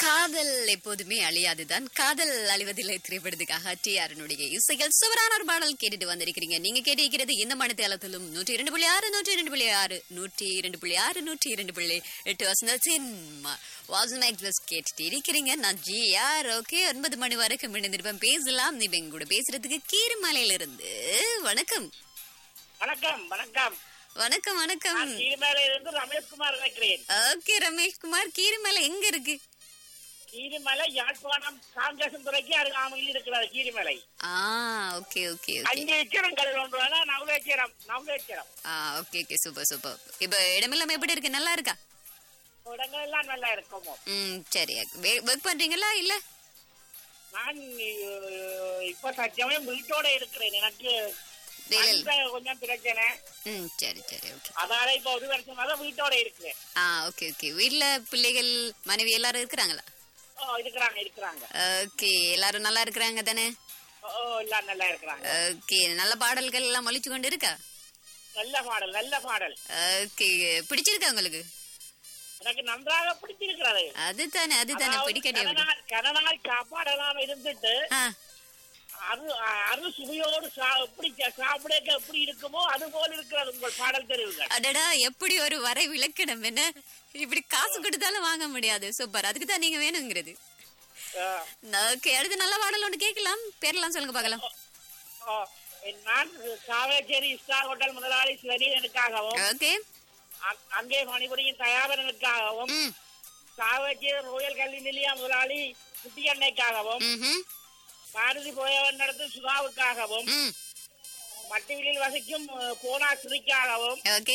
காதல் எப்போதுமே அழியாதுதான் காதல் அழிவதில்லை திரைப்படத்துக்காக டி ஆரனுடைய இசைகள் சுவரான ஒரு பாடல் கேட்டுட்டு வந்திருக்கிறீங்க நீங்க கேட்டிருக்கிறது இந்த மனத்தேலத்திலும் நூற்றி இரண்டு புள்ளி ஆறு நூற்றி இரண்டு புள்ளி ஆறு நூற்றி இரண்டு புள்ளி ஆறு நூற்றி இரண்டு புள்ளி எட்டு வசந்தத்தின் வாசன் எக்ஸ்பிரஸ் கேட்டுட்டு இருக்கிறீங்க நான் ஜி ஆர் ஓகே ஒன்பது மணி வரைக்கும் இணைந்திருப்பேன் பேசலாம் நீ எங்க கூட பேசுறதுக்கு கீர்மலையில இருந்து வணக்கம் வணக்கம் வணக்கம் வணக்கம் வணக்கம் நான் கீழ்மேல இருந்து ரமேஷ்குமார் நினைக்கிறேன் ஓகே ரமேஷ் குமார் கீர்மலை எங்க இருக்கு கீரிமலை யாழ்ப்பாணம் காங்கேசன் துறைக்கு அருகாமையில் இருக்கிறது கீரிமலை ஆ ஓகே ஓகே ஓகே அஞ்சு எச்சரம் கடல் ஒன்று வேணா நவலேச்சரம் நவலேச்சரம் ஆ ஓகே ஓகே சூப்பர் சூப்பர் இப்போ இடமெல்லாம் எப்படி இருக்கு நல்லா இருக்கா இடங்கள் எல்லாம் நல்லா இருக்குமோ ம் சரி ஒர்க் பண்றீங்களா இல்ல நான் அஹ், இப்ப சத்தியமே வீட்டோட இருக்கிறேன் எனக்கு வேலை அந்த கொஞ்சம் பிரச்சனை ம் சரி சரி ஓகே அதனால இப்ப ஒரு வருஷமாக வீட்டோட இருக்கிறேன் ஆ ஓகே ஓகே வீட்ல பிள்ளைகள் மனைவி எல்லாரும் இருக்கிறாங்களா ஓ இருக்கிறாங்க இருக்கிறாங்க ஓகே எல்லாரும் நல்லா இருக்கிறாங்க தானே ஓ ஓ, எல்லாம் நல்லா இருக்கிறாங்க ஓகே நல்ல பாடல்கள் எல்லாம் ஒழிச்சு கொண்டு இருக்கா நல்ல பாடல் நல்ல பாடல் ஓகே பிடிச்சிருக்கா உங்களுக்கு எனக்கு நன்றாக பிடிச்சிருக்கிறது அதுதானே அதுதானே அதாவது பிடிக்கட்டே எப்படி கனநாள் கனநாள் சாப்பாடெல்லாம் இருந்துட்டு ஆ அது அரு சுவையோடு சா- எப்படி சா- சாப்பிட எப்படி இருக்குமோ அது போல இருக்கிறது உங்கள் பாடல் தெரிவுகள் அடடா எப்படி ஒரு வரை விளக்கணும் என்ன இப்படி காசு கொடுத்தாலும் வாங்க முடியாது சூப்பர் அதுக்கு தான் நீங்க வேணுங்கிறது அஹ், ஓகே அடுத்து நல்ல பாடல் ஒன்று கேட்கலாம் பேர்லாம் சொல்லுங்க பார்க்கலாம் அஹ், நான் சாவேச்சேரி ஸ்டார் ஹோட்டல் முதலாளி ஸ்வரீதனுக்காகவும் ஓகே அ- அங்கே பணிபுரியும் தயாபரனுக்காகவும் ம் சாவேச்சேரி ரோயல் கல்வி நிலைய முதலாளி குட்டியண்ணைக்காகவும் ம்ஹும். பாரதி போயவன் நடத்தும் சுதாவுக்காகவும் ம் மட்டிவிலில் வசிக்கும் அஹ், போனா ஸ்ரீக்காகவும் ஓகே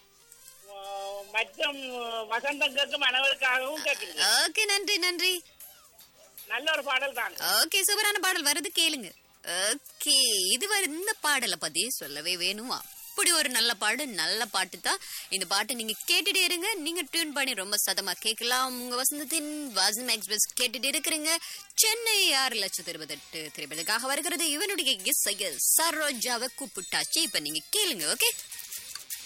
அஹ், மற்றும் வசந்தம் கேட்கும் அனைவருக்காகவும் கேட்கிறேன் ஓகே நன்றி நன்றி நல்ல ஒரு பாடல் தான் ஓகே சூப்பரான பாடல் வருது கேளுங்க ஓகே இது வரை இந்த பாடலை பத்தி சொல்லவே வேணுமா அப்படி ஒரு நல்ல பாடு நல்ல பாட்டு தான் இந்த பாட்டு நீங்க கேட்டுட்டே இருங்க நீங்க டியூன் பண்ணி ரொம்ப சதமா கேட்கலாம் உங்க வசந்தத்தின் வாசன் எக்ஸ்பிரஸ் கேட்டுட்டு இருக்கிறீங்க சென்னை ஆறு லட்சத்து இருபத்தெட்டு திரைப்படத்துக்காக வருகிறது இவனுடைய இசையில் சரோஜாவை கூப்பிட்டாச்சு இப்ப நீங்க கேளுங்க ஓகே